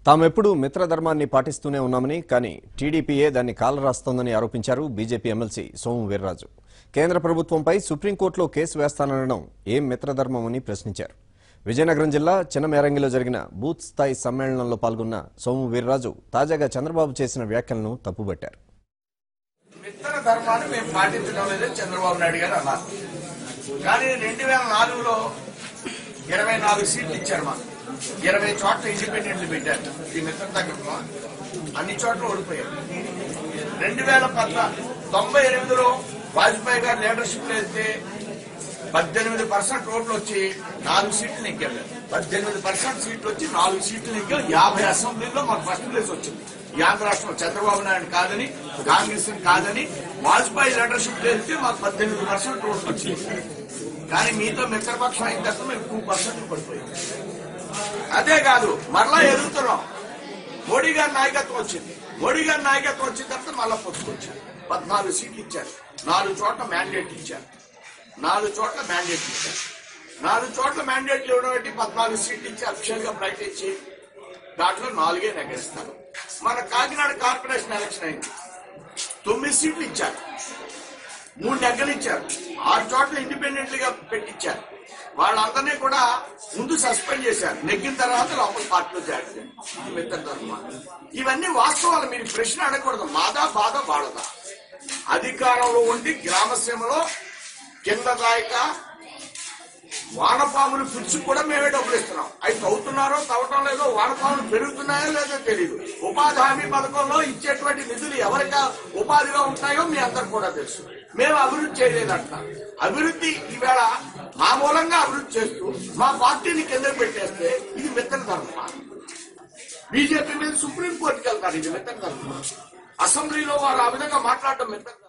తామెప్పుడు మిత్రధర్మాన్ని పాటిస్తూనే ఉన్నామని కానీ టీడీపీయే దాన్ని కాలరాస్తోందని ఆరోపించారు బీజేపీ ఎమ్మెల్సీ సోము వీర్రాజు కేంద్ర ప్రభుత్వంపై సుప్రీంకోర్టులో కేసు వేస్తాననడం ఏం మిత్రధర్మమని ప్రశ్నించారు విజయనగరం జిల్లా చిన్నమేరంగిలో జరిగిన బూత్ స్థాయి సమ్మేళనంలో పాల్గొన్న సోము వీర్రాజు తాజాగా చంద్రబాబు చేసిన వ్యాఖ్యలను తప్పుబట్టారు మిత్ర ధర్మాన్ని మేము పాటించడం లేదని చంద్రబాబు నాయుడు గారు అన్నారు కానీ రెండు వేల నాలుగులో ఇరవై నాలుగు సీట్లు ఇచ్చారు మాకు ఇరవై చోట్ల ఇండిపెండెంట్లు పెట్టారు ఈ మిత్ర ధర్మంలో అన్ని చోట్ల ఓడిపోయారు రెండు వేల పద్నా తొంభై ఎనిమిదిలో వాజ్పేయి గారు లీడర్షిప్ వెళ్తే పద్దెనిమిది పర్సెంట్ ఓట్లు వచ్చి నాలుగు సీట్లు నెగ్గారు పద్దెనిమిది పర్సెంట్ సీట్లు వచ్చి నాలుగు సీట్లు నెగ్గాం యాభై అసెంబ్లీలో మాకు ఫస్ట్ ప్లేస్ వచ్చింది ఈ ఆంధ్ర రాష్ట్రంలో చంద్రబాబు నాయుడు కాదని కాంగ్రెస్ కాదని వాజ్పేయి లీడర్షిప్ వెళ్తే మాకు పద్దెనిమిది పర్సెంట్ ఓట్లు వచ్చింది కానీ మీతో మిత్రపక్షం అయిన తర్వాత మేము టూ పర్సెంట్ పడిపోయింది అదే కాదు మరలా ఎదుగుతున్నాం మోడీ గారి నాయకత్వం వచ్చింది మోడీ గారి నాయకత్వం వచ్చిన తర్వాత మళ్ళా పొత్తుకొచ్చారు పద్నాలుగు సీట్లు ఇచ్చారు నాలుగు చోట్ల మ్యాండేట్ ఇచ్చారు నాలుగు చోట్ల మ్యాండేట్ ఇచ్చారు నాలుగు చోట్ల మ్యాండేట్లు ఇవ్వడం బట్టి పద్నాలుగు సీట్లు ఇచ్చి అఫిషియల్ గా ప్రకటించి దాంట్లో నాలుగే నెగేస్తారు మన కాకినాడ కార్పొరేషన్ ఎలక్షన్ అయింది తొమ్మిది సీట్లు ఇచ్చారు మూడు నెగ్గలు ఇచ్చారు ఆరు చోట్ల ఇండిపెండెంట్ గా పెట్టించారు వాళ్ళందరినీ కూడా ముందు సస్పెండ్ చేశారు నెగ్గిన తర్వాత లోపల పార్టీలో జాయిన్ చేశారు. ఇది మిత్ర ధర్మం. ఇవన్నీ వాస్తవాలు మీరు ప్రశ్న అడగకూడదు మాదా బాధ వాళ్ళదా అధికారంలో ఉండి గ్రామసీమలో కింద దాకా వానపాములు పిలిచి కూడా మేమే డబ్బులు ఇస్తున్నాం అవి తవ్వుతున్నారో తవ్వటం లేదో వానపాములు పెరుగుతున్నాయో లేదో తెలియదు ఉపాధి హామీ పథకంలో ఇచ్చేటువంటి నిధులు ఎవరికి ఉపాధిగా ఉంటాయో మీ అందరికి కూడా తెలుసు మేము అభివృద్ధి చేయలేదంట అభివృద్ధి ఈవేళ మా మూలంగా అభివృద్ధి చేస్తూ మా పార్టీని కింద పెట్టేస్తే ఇది మిత్ర ధర్మ బీజేపీ మీద సుప్రీంకోర్టుకి వెళ్తారు ఇది మిత్ర ధర్మ అసెంబ్లీలో వారు ఆ విధంగా మాట్లాడటం మిత్ర ధర్మమా?